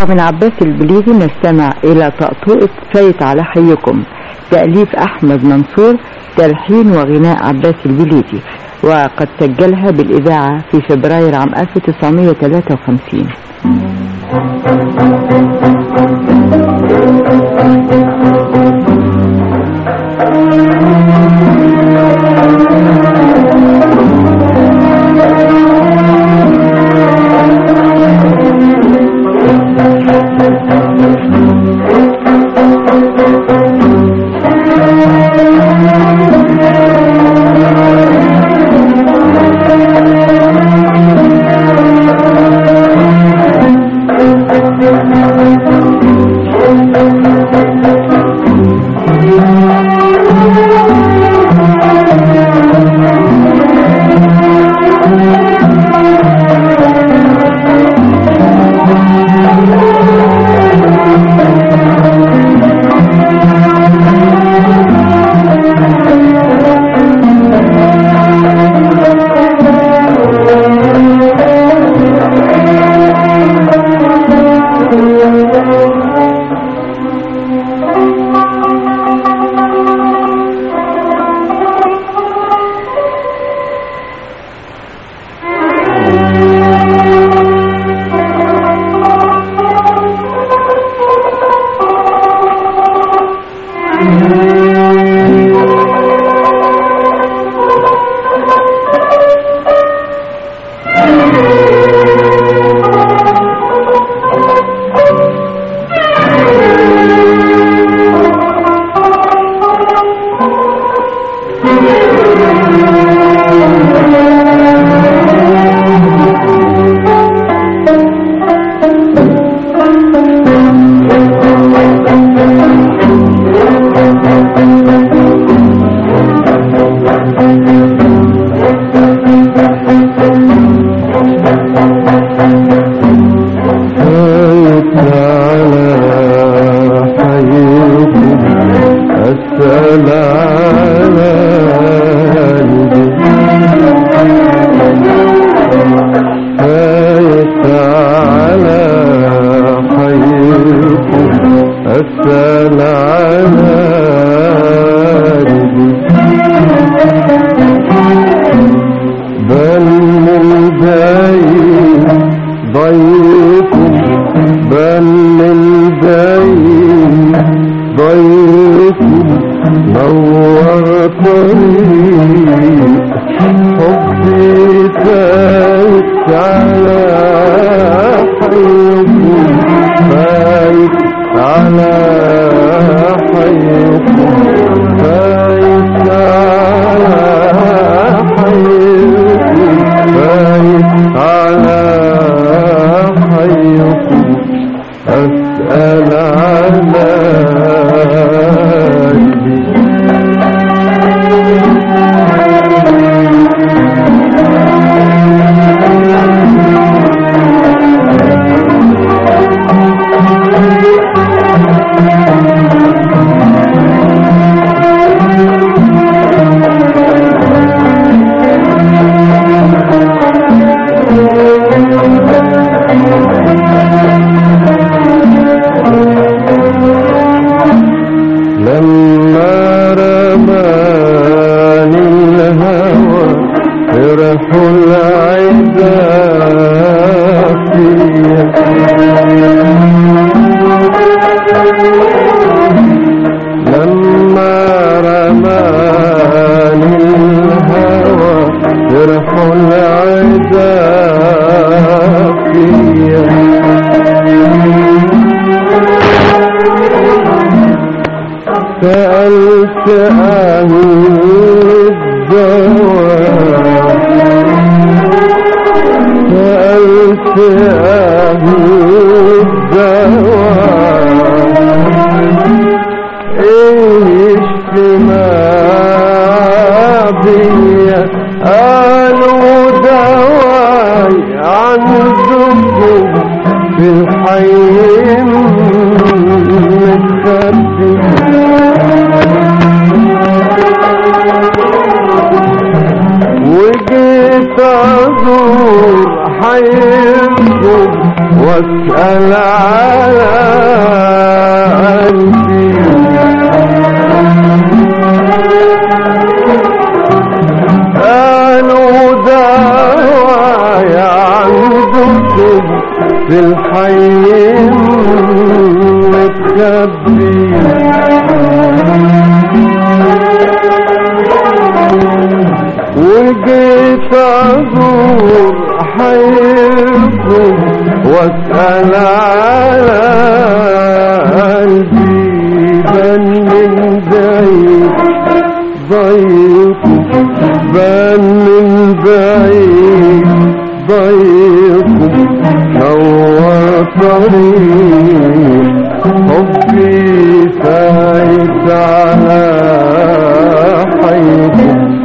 من عباس البليغي نستمع إلى طقطوقة فايت على حيكم تأليف أحمد منصور تلحين وغناء عباس البليغي وقد سجلها بالإذاعة في فبراير عام 1953 فايت على حيكم أسأل على فايت على حيكم أسأل على بل من دايم ضيكم بل من دايم ضيكم نور طريق حبي فايت على حيكم فايت على حيكم فايت على حيكم فايت على حيكم أسأل على لما رماني الهوى فرح العدا فيا لما رماني الهوى فرح العدا فيا سألت أهل الدواء سألت أهل الدواء إيش ما بي قالوا دواي عندكم في الحي متخبي وجيت ازور حيكم واسأل على قلبي قالوا دوايا عندكم في الحي متخبي وجيت ازور حيكم واسال على قلبي بان من بعيد ضيقكم بان من بعيد ضيقكم نور طريق حبي فايت على حيكم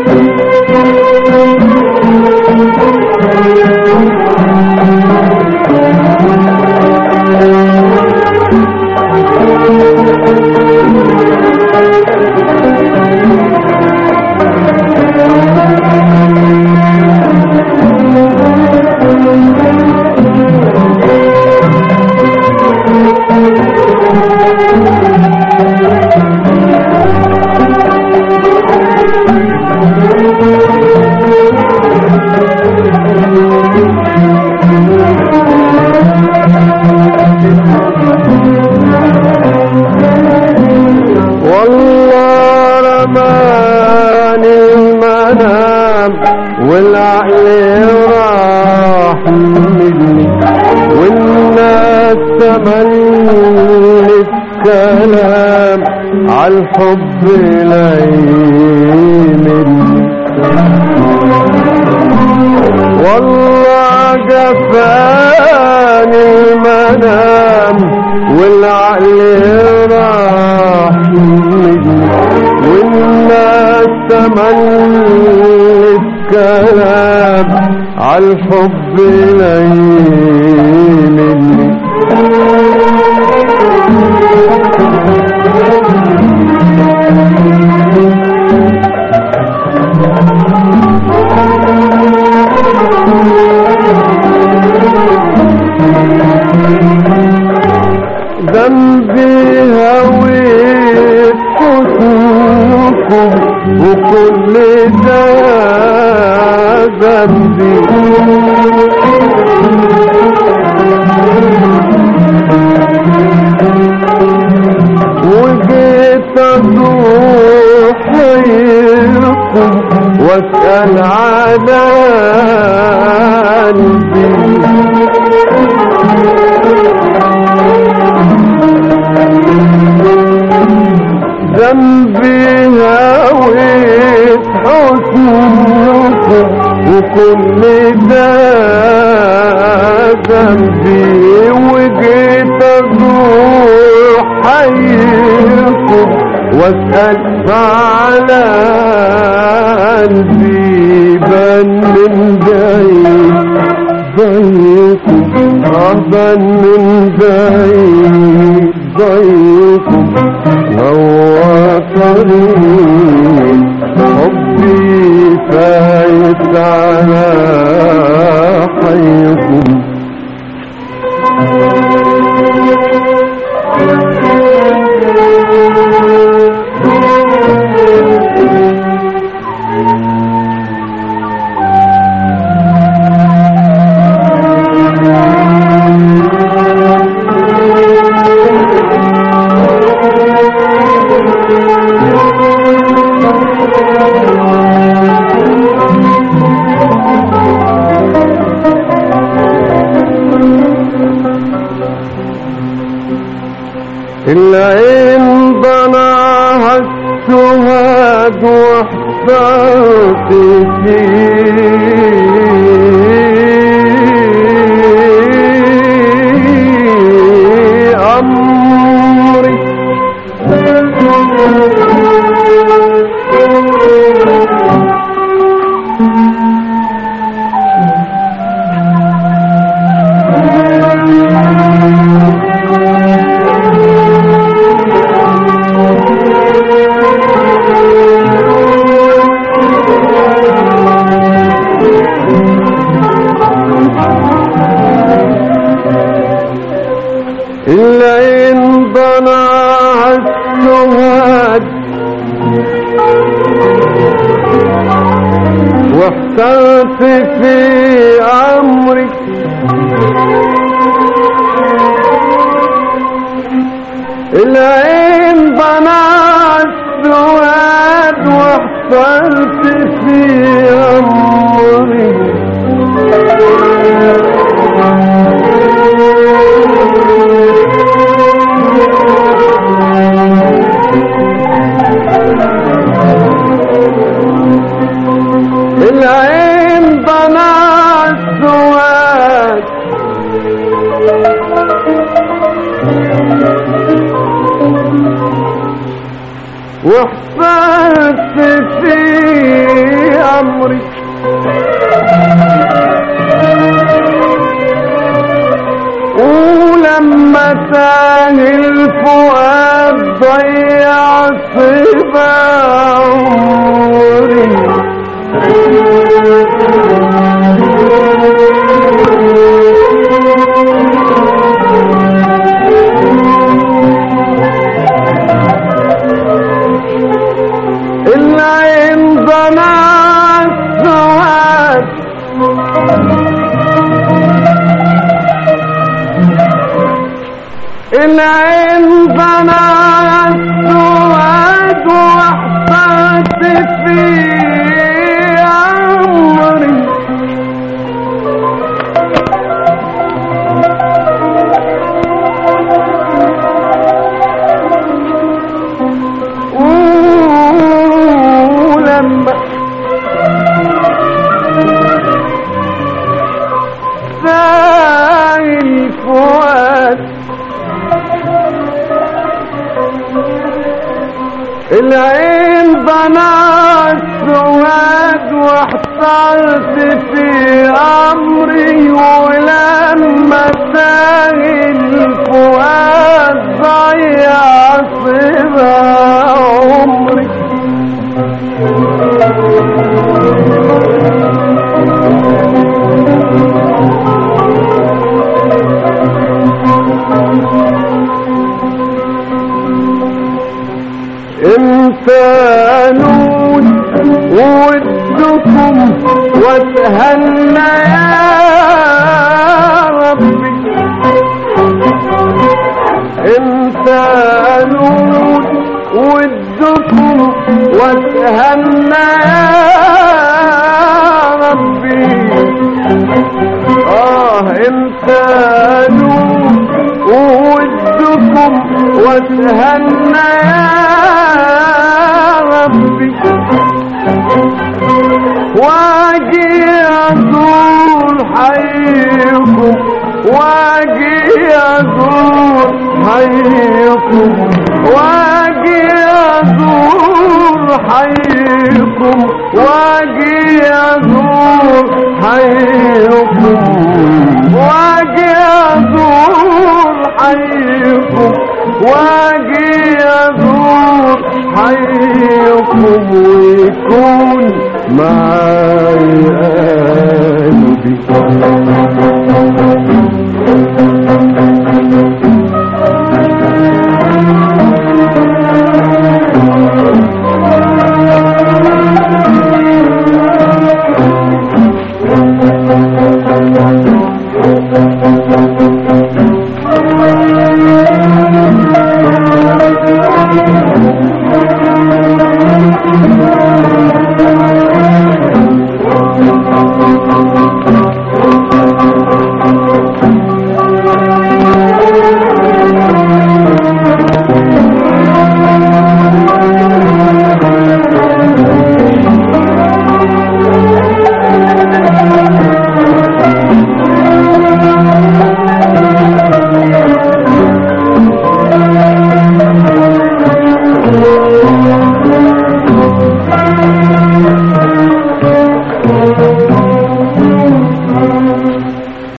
والله رماني المنام والعقل راح مني والناس تملي الكلام عالحب ليمني والله جفاني المنام والعقل راح مني والناس تملي الكلام عالحب ليمني ذنبي هويت حسنكم وكل ده ذنبي وجيت ازور حيكم واسال على قلبي ذنبي هويت حسنكم وكل ده ذنبي وجيت ازور حيكم واسال على قلبي بان من بعيد ضيقكم رهبا من بعيد ضيقكم نور طريق حبي فايت على حيكم العين ضناها السهاد واحترت في أمري العين ضناها السهاد واحترت في امري العين ضناها السهاد واحترت في امري العين ضناها السواد واحفظت في امري ولما تاه الفؤاد ضيع صبا عمري العين ضناها السواد العين ضناها السواد واحترت في عمري ولما ساعي الفؤاد العين ضنا السواد واحترت في امري ولما ساهي الفؤاد ضيع صبا عمري امتى نود ودكم واتهنى يا ربي امتى نود ودكم واتهنى يا ربي اه امتى نود ودكم واتهنى يا ربي واجي ازور حيكم واجي ازور حيكم واجي ازور حيكم واجي ازور حيكم واجي ازور حيكم واجي ازور حيكم ويكون معايا قلبي